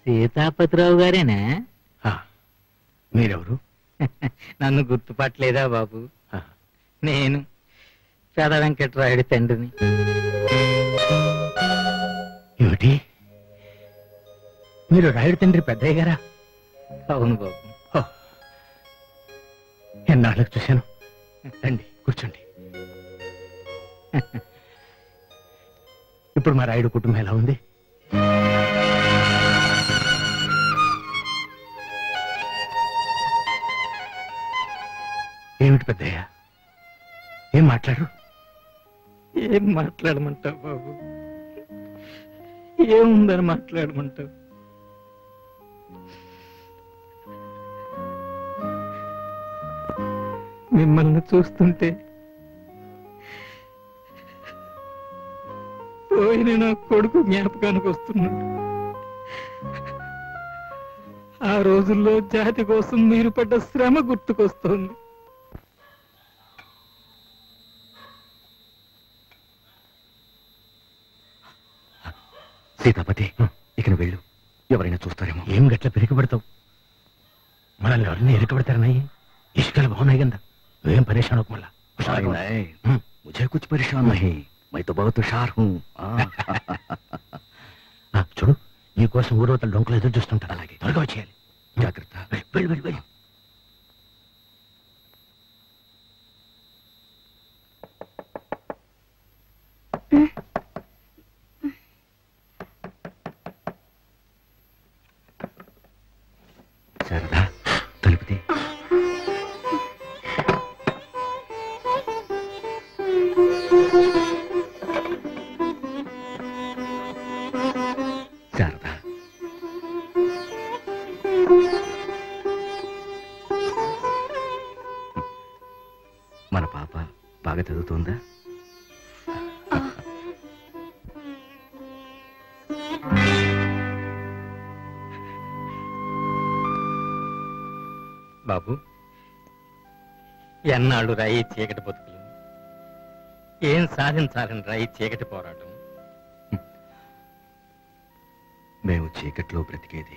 సీతాపతిరావు గారేనా ఆ, మీరెవరు నన్ను గుర్తుపట్టలేదా బాబు ఆ, నేను పెద వెంకట్రాయుడి తండ్రిని ఏమిటి మీరు రాయుడు తండ్రి పెద్దయ్య గారా అవును బాబు ఓ, ఎన్నాళ్ళకు చూశాను రండి కూర్చోండి ఇప్పుడు మా రాయుడు కుటుంబం ఎలా ఉంది ఏమిటి పెద్దయ్య ఏం మాట్లాడు ఏం మాట్లాడమంటావు బాబు ఏముందని మాట్లాడమంటావు మిమ్మల్ని చూస్తుంటే పోయిన నా కొడుకు జ్ఞాపకానికి వస్తున్నాడు ఆ రోజుల్లో జాతి కోసం మీరు పడ్డ శ్రమ గుర్తుకొస్తోంది సీతాపతి ఇక నువ్వు వెళ్ళు ఎవరైనా చూస్తారేమో ఏం గట్ల పెరిగిపడతావు మనల్ని ఎవరైనా ఇరుకబడతారన్నాయి ఇసుకలు బాగున్నాయి కదా నువ్వేం పరేషాన్ అవ్వకు మళ్ళా नहीं, హుషారుగా नहीं, हम्म। मुझे कुछ परेशान नहीं मैं तो बहुत होशियार हूँ हाँ। ఆ, చూడు నీ కోసం ఊరవతల డొంకలు ఎదురు చూస్తుంటా అలాగే. త్వరగా వచ్చేయాలి జాగ్రత్త వెళ్ళు, వెళ్ళు వెళ్ళు వెళ్ళు శారదా తలుపుది శారదా మన పాప బాగా చదువుతుందా బాబు ఎన్నాళ్ళు రాయి చీకటి బతుకులు ఏం సాధించాలని రాయి చీకటి పోరాటం మేము చీకట్లో బ్రతికేది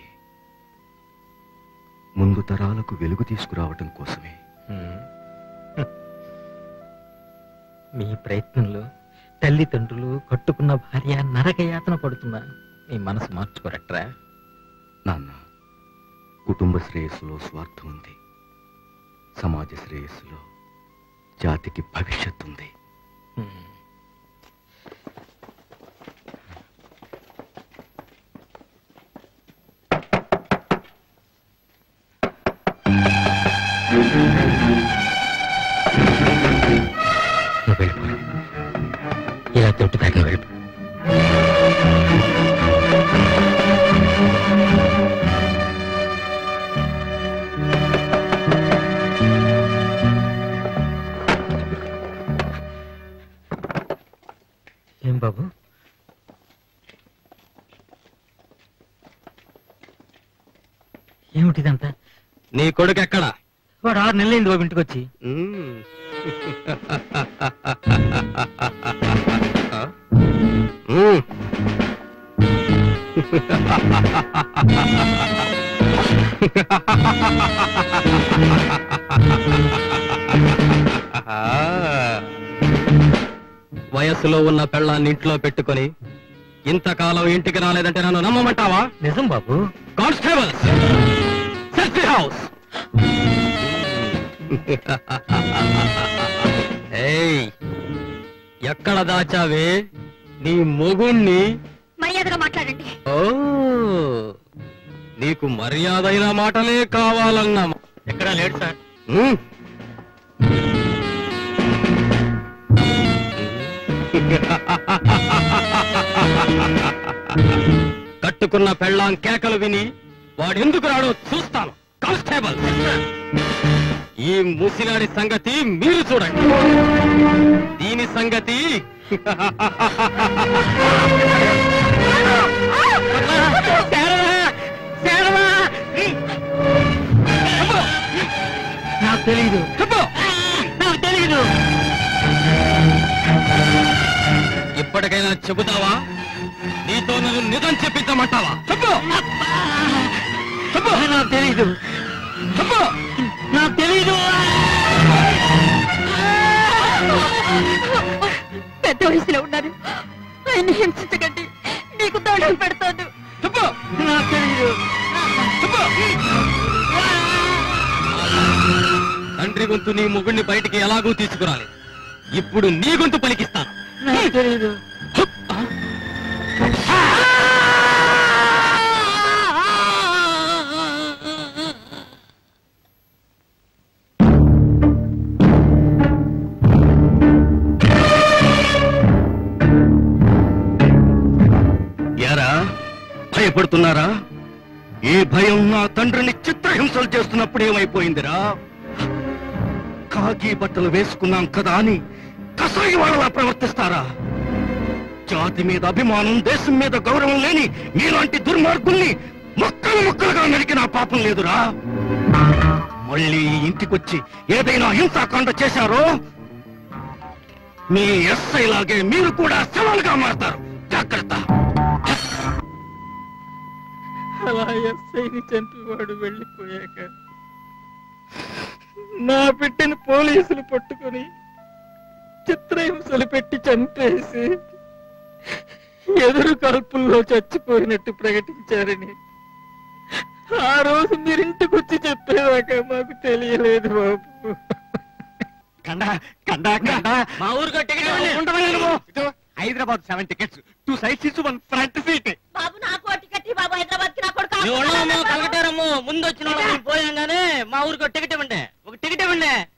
ముందు తరాలకు వెలుగు తీసుకురావటం కోసమే హ్మ్. మీ ప్రయత్నంలో తల్లిదండ్రులు కట్టుకున్న భార్య నరకయాతన పడుతున్నా మీ మనసు మార్చుకోరట్రా నాన్న కుటుంబ శ్రేయస్సులో స్వార్థం ఉంది సమాజ శ్రేయస్సులో జాతికి భవిష్యత్తు ఉంది హ్మ్. నువ్వు వెళ్ళిపో ఇలా తొట్టు తాకిన వెళ్ళిపో ఏం బాబు ఏమిటిదంతా నీ కొడుకు ఎక్కడ వాడు ఆరు నెలలైంది బాబు ఇంటికి వచ్చి మ్మ్. వయస్సులో ఉన్న పెళ్ళాన్ని ఇంట్లో పెట్టుకొని ఇంతకాలం ఇంటికి రాలేదంటే నన్ను నమ్మమంటావా నిజం బాబు కానిస్టేబుల్స్ సెర్చ్ ది హౌస్ ఏయ్ ఎక్కడ దాచావే నీ మొగుణ్ణి మర్యాదగా మాట్లాడండి ఓ నీకు మర్యాదైన మాటలే కావాలన్నా ఎక్కడా లేడు సార్ ఉమ్. కట్టుకున్న పెళ్ళాం కేకలు విని వాడెందుకు రాడో చూస్తాను కానిస్టేబుల్ ఈ ముసిలాడి సంగతి మీరు చూడండి దీని సంగతి నాకు తెలియదు చెప్పు నాకు తెలియదు ఇప్పటికైనా చెబుతావా నీతో నన్ను నిజం చెప్పించమంటావా చెప్పు నాకు తెలీదు నాకు తెలీదు పెద్ద వయసులో ఉన్నారు ఆయన్ని హింసించకండి మీకు దండం పెడతాను నాకు తెలీదు తండ్రి గొంతు నీ మొగుడిని బయటికి ఎలాగూ తీసుకురాలి ఇప్పుడు నీ గొంతు పలికిస్తాను నాకు తెలీదు యారా భయపడుతున్నారా ఈ భయం నా తండ్రిని చిత్రహింసలు చేస్తున్నప్పుడు ఏమైపోయిందిరా కాకి బట్టలు వేసుకున్నాం కదా అని కసాయి వాళ్ళలా ప్రవర్తిస్తారా జాతి మీద అభిమానం దేశం మీద గౌరవం లేని మీలాంటి దుర్మార్గుల్ని మొక్కలు మొక్కలుగా నరికిన పాపం లేదురా మళ్ళీ ఈ ఇంటికొచ్చి ఏదైనా హింసాకాండ చేశారో మీ ఎస్ఐ లాగే మీరు కూడా శవాలుగా మారతారు జాగ్రత్త అలా ఎస్ఐని చంపివాడు వెళ్ళిపోయాక నా బిడ్డను పోలీసులు పట్టుకొని చిత్రహింసలు పెట్టి చంపేసి ఎదురు కల్పుల్లో చచ్చిపోయినట్టు ప్రకటించారని ఆ రోజు మీరు ఇంటికి వచ్చి చెప్పేదాకా మాకు తెలియలేదు బాబు కండా కండా కండా మా ఊరికి Hyderabad seven tickets two sides ఇచ్చు వన్ ఫ్రంట్ సీట్ బాబు నాకు టికెట్ బాబు హైదరాబాద్ కి నా కలకటారమ్మో ముందు వచ్చిన వాళ్ళం మేము పోయాం గానీ మా ఊరికి ఒక టికెట్ ఇవ్వండి ఒక టికెట్ ఇవ్వండి